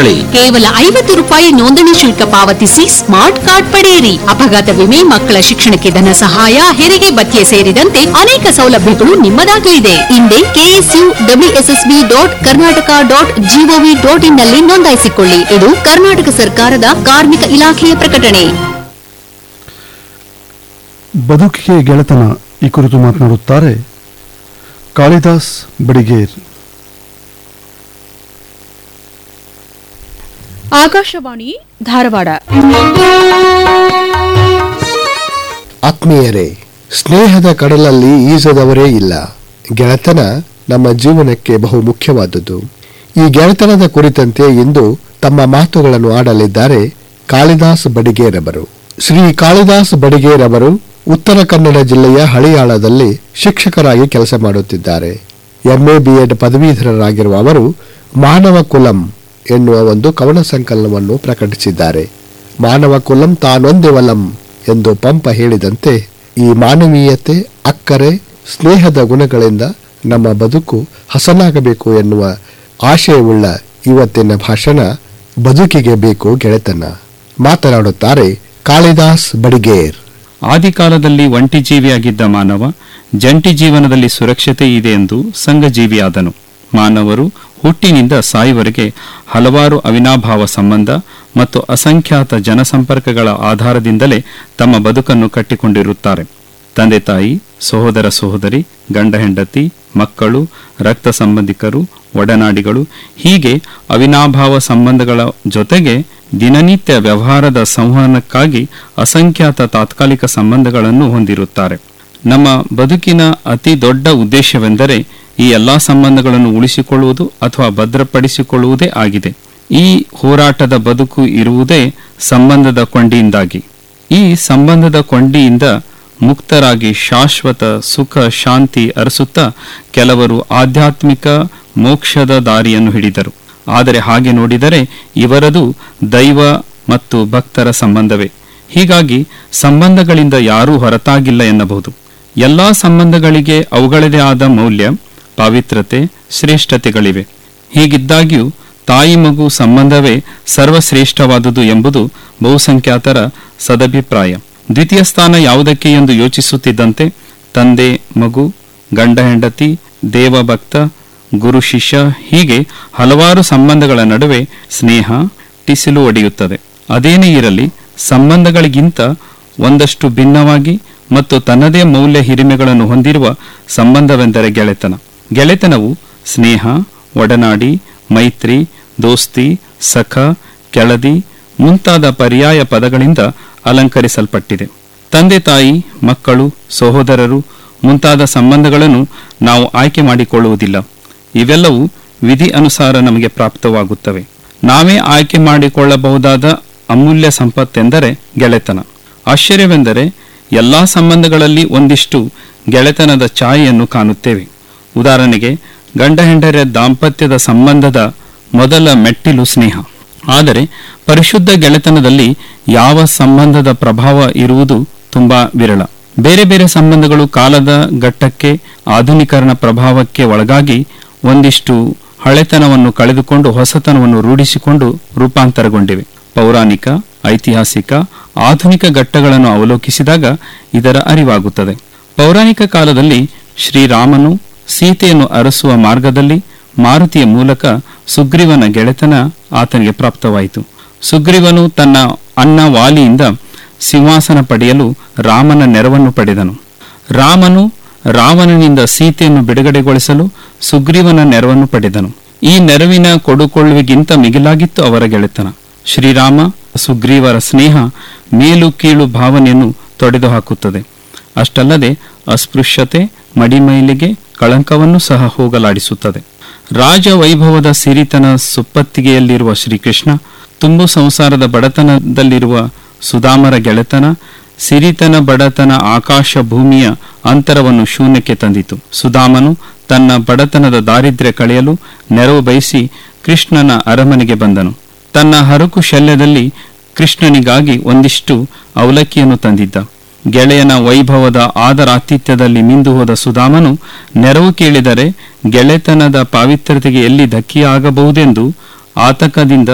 ಮರಳಿ ಕೇವಲ ಐವತ್ತು ರೂಪಾಯಿ ನೋಂದಣಿ ಶುಲ್ಕ ಪಾವತಿಸಿ ಸ್ಮಾರ್ಟ್ ಕಾರ್ಡ್ ಪಡೆಯಿರಿ ಅಪಘಾತ ವಿಮೆ ಮಕ್ಕಳ ಶಿಕ್ಷಣಕ್ಕೆ ಧನ ಸಹಾಯ ಹೆರಿಗೆ ಭತ್ಯೆ ಸೇರಿದಂತೆ ಅನೇಕ ಸೌಲಭ್ಯಗಳು ನಿಮ್ಮದಾಗಲಿದೆ ಹಿಂದೆ KSU WSSB dot Karnataka dot GOV dot in ನಲ್ಲಿ ನೋಂದಾಯಿಸಿಕೊಳ್ಳಿ ಇದು ಕರ್ನಾಟಕ ಸರ್ಕಾರದ ಕಾರ್ಮಿಕ ಇಲಾಖೆಯ ಪ್ರಕಟಣೆ ಬದುಕಿಗೆ ಗೆಳೆತನ ಈ ಕುರಿತು ಮಾತನಾಡುತ್ತಾರೆ ಕಾಳಿದಾಸ್ ಬಡಿಗೇರ್ ಆಕಾಶವಾಣಿ ಧಾರವಾಡ ಆತ್ಮೀಯರೇ ಸ್ನೇಹದ ಕಡಲಲ್ಲಿ ಈಜದವರೇ ಇಲ್ಲ ಗೆಳೆತನ ನಮ್ಮ ಜೀವನಕ್ಕೆ ಬಹು ಮುಖ್ಯವಾದದ್ದು ಈ ಗೆಳೆತನದ ಕುರಿತಂತೆ ಇಂದು ತಮ್ಮ ಮಾತುಗಳನ್ನು ಆಡಲಿದ್ದಾರೆ ಕಾಳಿದಾಸ್ ಬಡಿಗೇರವರು ಶ್ರೀ ಕಾಳಿದಾಸ್ ಬಡಿಗೇರವರು ಉತ್ತರ ಕನ್ನಡ ಜಿಲ್ಲೆಯ ಹಳಿಯಾಳದಲ್ಲಿ ಶಿಕ್ಷಕರಾಗಿ ಕೆಲಸ ಮಾಡುತ್ತಿದ್ದಾರೆ ಎಂಎ ಬಿಎಡ್ ಪದವೀಧರರಾಗಿರುವ ಅವರು ಮಾನವ ಕುಲಂ ಎನ್ನುವ ಒಂದು ಕವನ ಸಂಕಲನವನ್ನು ಪ್ರಕಟಿಸಿದ್ದಾರೆ ಮಾನವ ಕುಲಂ ತಾನೊಂದೆವಲಂ ಎಂದು ಪಂಪ ಹೇಳಿದಂತೆ ಈ ಮಾನವೀಯತೆ ಅಕ್ಕರೆ ಸ್ನೇಹದ ಗುಣಗಳಿಂದ ನಮ್ಮ ಬದುಕು ಹಸನಾಗಬೇಕು ಎನ್ನುವ ಆಶಯವುಳ್ಳ ಇವತ್ತಿನ ಭಾಷಣ ಬದುಕಿಗೆ ಬೇಕು ಗೆಳೆತನ ಮಾತನಾಡುತ್ತಾರೆ ಕಾಳಿದಾಸ್ ಬಡಿಗೇರ್ ಆದಿಕಾಲದಲ್ಲಿ ಒಂಟಿ ಜೀವಿಯಾಗಿದ್ದ ಮಾನವ ಜಂಟಿ ಜೀವನದಲ್ಲಿ ಸುರಕ್ಷತೆ ಇದೆ ಎಂದು ಸಂಘಜೀವಿಯಾದನು ಮಾನವರು ಹುಟ್ಟಿನಿಂದ ಸಾಯುವರೆಗೆ ಹಲವಾರು ಅವಿನಾಭಾವ ಸಂಬಂಧ ಮತ್ತು ಅಸಂಖ್ಯಾತ ಜನಸಂಪರ್ಕಗಳ ಆಧಾರದಿಂದಲೇ ತಮ್ಮ ಬದುಕನ್ನು ಕಟ್ಟಿಕೊಂಡಿರುತ್ತಾರೆ ತಂದೆ ತಾಯಿ ಸಹೋದರ ಸಹೋದರಿ ಗಂಡ ಹೆಂಡತಿ ಮಕ್ಕಳು ರಕ್ತ ಸಂಬಂಧಿಕರು ಒಡನಾಡಿಗಳು ಹೀಗೆ ಅವಿನಾಭಾವ ಸಂಬಂಧಗಳ ಜೊತೆಗೆ ದಿನನಿತ್ಯ ವ್ಯವಹಾರದ ಸಂವಹನಕ್ಕಾಗಿ ಅಸಂಖ್ಯಾತ ತಾತ್ಕಾಲಿಕ ಸಂಬಂಧಗಳನ್ನು ಹೊಂದಿರುತ್ತಾರೆ ನಮ್ಮ ಬದುಕಿನ ಅತಿ ದೊಡ್ಡ ಉದ್ದೇಶವೆಂದರೆ ಈ ಎಲ್ಲಾ ಸಂಬಂಧಗಳನ್ನು ಉಳಿಸಿಕೊಳ್ಳುವುದು ಅಥವಾ ಭದ್ರಪಡಿಸಿಕೊಳ್ಳುವುದೇ ಆಗಿದೆ ಈ ಹೋರಾಟದ ಬದುಕು ಇರುವುದೇ ಸಂಬಂಧದ ಕೊಂಡಿಯಿಂದಾಗಿ ಈ ಸಂಬಂಧದ ಕೊಂಡಿಯಿಂದ ಮುಕ್ತರಾಗಿ ಶಾಶ್ವತ ಸುಖ ಶಾಂತಿ ಅರಸುತ್ತಾ ಕೆಲವರು ಆಧ್ಯಾತ್ಮಿಕ ಮೋಕ್ಷದ ದಾರಿಯನ್ನು ಹಿಡಿದರು ಆದರೆ ಹಾಗೆ ನೋಡಿದರೆ ಇವರದು ದೈವ ಮತ್ತು ಭಕ್ತರ ಸಂಬಂಧವೇ ಹೀಗಾಗಿ ಸಂಬಂಧಗಳಿಂದ ಯಾರೂ ಹೊರತಾಗಿಲ್ಲ ಎನ್ನಬಹುದು ಎಲ್ಲಾ ಸಂಬಂಧಗಳಿಗೆ ಅವುಗಳದೇ ಆದ ಮೌಲ್ಯ ಪವಿತ್ರತೆ ಶ್ರೇಷ್ಠತೆಗಳಿವೆ ಹೀಗಿದ್ದಾಗ್ಯೂ ತಾಯಿ ಮಗು ಸಂಬಂಧವೇ ಸರ್ವಶ್ರೇಷ್ಠವಾದುದು ಎಂಬುದು ಬಹುಸಂಖ್ಯಾತರ ಸದಭಿಪ್ರಾಯ ದ್ವಿತೀಯ ಸ್ಥಾನ ಯಾವುದಕ್ಕೆ ಎಂದು ಯೋಚಿಸುತ್ತಿದ್ದಂತೆ ತಂದೆ ಮಗು ಗಂಡ ಹೆಂಡತಿ ದೇವಭಕ್ತ ಗುರು ಶಿಷ್ಯ ಹೀಗೆ ಹಲವಾರು ಸಂಬಂಧಗಳ ನಡುವೆ ಸ್ನೇಹ ಟಿಸಿಲು ಒಡೆಯುತ್ತದೆ ಅದೇನೇ ಇರಲಿ ಸಂಬಂಧಗಳಿಗಿಂತ ಒಂದಷ್ಟು ಭಿನ್ನವಾಗಿ ಮತ್ತು ತನ್ನದೇ ಮೌಲ್ಯ ಹಿರಿಮೆಗಳನ್ನು ಹೊಂದಿರುವ ಸಂಬಂಧವೆಂದರೆ ಗೆಳೆತನ ಗೆಳೆತನವು ಸ್ನೇಹ ಒಡನಾಡಿ ಮೈತ್ರಿ ದೋಸ್ತಿ ಸಖ ಕೆಳದಿ ಮುಂತಾದ ಪರ್ಯಾಯ ಪದಗಳಿಂದ ಅಲಂಕರಿಸಲ್ಪಟ್ಟಿದೆ ತಂದೆ ತಾಯಿ ಮಕ್ಕಳು ಸಹೋದರರು ಮುಂತಾದ ಸಂಬಂಧಗಳನ್ನು ನಾವು ಆಯ್ಕೆ ಮಾಡಿಕೊಳ್ಳುವುದಿಲ್ಲ ಇವೆಲ್ಲವೂ ವಿಧಿ ಅನುಸಾರ ನಮಗೆ ಪ್ರಾಪ್ತವಾಗುತ್ತವೆ ನಾವೇ ಆಯ್ಕೆ ಮಾಡಿಕೊಳ್ಳಬಹುದಾದ ಅಮೂಲ್ಯ ಸಂಪತ್ತೆಂದರೆ ಗೆಳೆತನ ಆಶ್ಚರ್ಯವೆಂದರೆ ಎಲ್ಲಾ ಸಂಬಂಧಗಳಲ್ಲಿ ಒಂದಿಷ್ಟು ಗೆಳೆತನದ ಛಾಯೆಯನ್ನು ಕಾಣುತ್ತೇವೆ ಉದಾಹರಣೆಗೆ ಗಂಡ ಹೆಂಡರ ದಾಂಪತ್ಯದ ಸಂಬಂಧದ ಮೊದಲ ಮೆಟ್ಟಿಲು ಸ್ನೇಹ ಆದರೆ ಪರಿಶುದ್ಧ ಗೆಳೆತನದಲ್ಲಿ ಯಾವ ಸಂಬಂಧದ ಪ್ರಭಾವ ಇರುವುದು ತುಂಬಾ ವಿರಳ ಬೇರೆ ಬೇರೆ ಸಂಬಂಧಗಳು ಕಾಲದ ಘಟ್ಟಕ್ಕೆ ಆಧುನೀಕರಣ ಪ್ರಭಾವಕ್ಕೆ ಒಳಗಾಗಿ ಒಂದಿಷ್ಟು ಹಳೆತನವನ್ನು ಕಳೆದುಕೊಂಡು ಹೊಸತನವನ್ನು ರೂಢಿಸಿಕೊಂಡು ರೂಪಾಂತರಗೊಂಡಿವೆ ಪೌರಾಣಿಕ ಐತಿಹಾಸಿಕ ಆಧುನಿಕ ಘಟ್ಟಗಳನ್ನು ಅವಲೋಕಿಸಿದಾಗ ಇದರ ಅರಿವಾಗುತ್ತದೆ ಪೌರಾಣಿಕ ಕಾಲದಲ್ಲಿ ಶ್ರೀರಾಮನು ಸೀತೆಯನ್ನು ಅರಸುವ ಮಾರ್ಗದಲ್ಲಿ ಮಾರುತಿಯ ಮೂಲಕ ಸುಗ್ರೀವನ ಗೆಳೆತನ ಆತನಿಗೆ ಪ್ರಾಪ್ತವಾಯಿತು ಸುಗ್ರೀವನು ತನ್ನ ಅಣ್ಣ ವಾಲಿಯಿಂದ ಸಿಂಹಾಸನ ಪಡೆಯಲು ರಾಮನ ನೆರವನ್ನು ಪಡೆದನು ರಾಮನು ರಾವಣನಿಂದ ಸೀತೆಯನ್ನು ಬಿಡುಗಡೆಗೊಳಿಸಲು ಸುಗ್ರೀವನ ನೆರವನ್ನು ಪಡೆದನು ಈ ನೆರವಿನ ಕೊಡುಕೊಳ್ಳುವಿಗಿಂತ ಮಿಗಿಲಾಗಿತ್ತು ಅವರ ಗೆಳೆತನ ಶ್ರೀರಾಮ ಸುಗ್ರೀವರ ಸ್ನೇಹ ಮೇಲು ಕೀಳು ಭಾವನೆಯನ್ನು ತೊಡೆದು ಹಾಕುತ್ತದೆ ಅಷ್ಟಲ್ಲದೆ ಅಸ್ಪೃಶ್ಯತೆ ಮಡಿಮೈಲಿಗೆ ಕಳಂಕವನ್ನು ಸಹ ಹೋಗಲಾಡಿಸುತ್ತದೆ ರಾಜ ವೈಭವದ ಸಿರಿತನ ಸುಪ್ಪತ್ತಿಗೆಯಲ್ಲಿರುವ ಶ್ರೀಕೃಷ್ಣ ತುಂಬು ಸಂಸಾರದ ಬಡತನದಲ್ಲಿರುವ ಸುಧಾಮರ ಗೆಳೆತನ ಸಿರಿತನ ಬಡತನ ಆಕಾಶ ಭೂಮಿಯ ಅಂತರವನ್ನು ಶೂನ್ಯಕ್ಕೆ ತಂದಿತು ಸುಧಾಮನು ತನ್ನ ಬಡತನದ ದಾರಿದ್ರ್ಯ ಕಳೆಯಲು ನೆರವು ಬಯಸಿ ಕೃಷ್ಣನ ಅರಮನೆಗೆ ಬಂದನು ತನ್ನ ಹರಕು ಶಲ್ಯದಲ್ಲಿ ಕೃಷ್ಣನಿಗಾಗಿ ಒಂದಿಷ್ಟು ಅವಲಕ್ಕಿಯನ್ನು ತಂದಿದ್ದ ಗೆಳೆಯನ ವೈಭವದ ಆದರಾತಿಥ್ಯದಲ್ಲಿ ಮಿಂದು ಹೋದ ಸುಧಾಮನು ನೆರವು ಕೇಳಿದರೆ ಗೆಳೆತನದ ಪಾವಿತ್ರ್ಯತೆಗೆ ಎಲ್ಲಿ ಧಕ್ಕೆಯಾಗಬಹುದೆಂದು ಆತಕದಿಂದ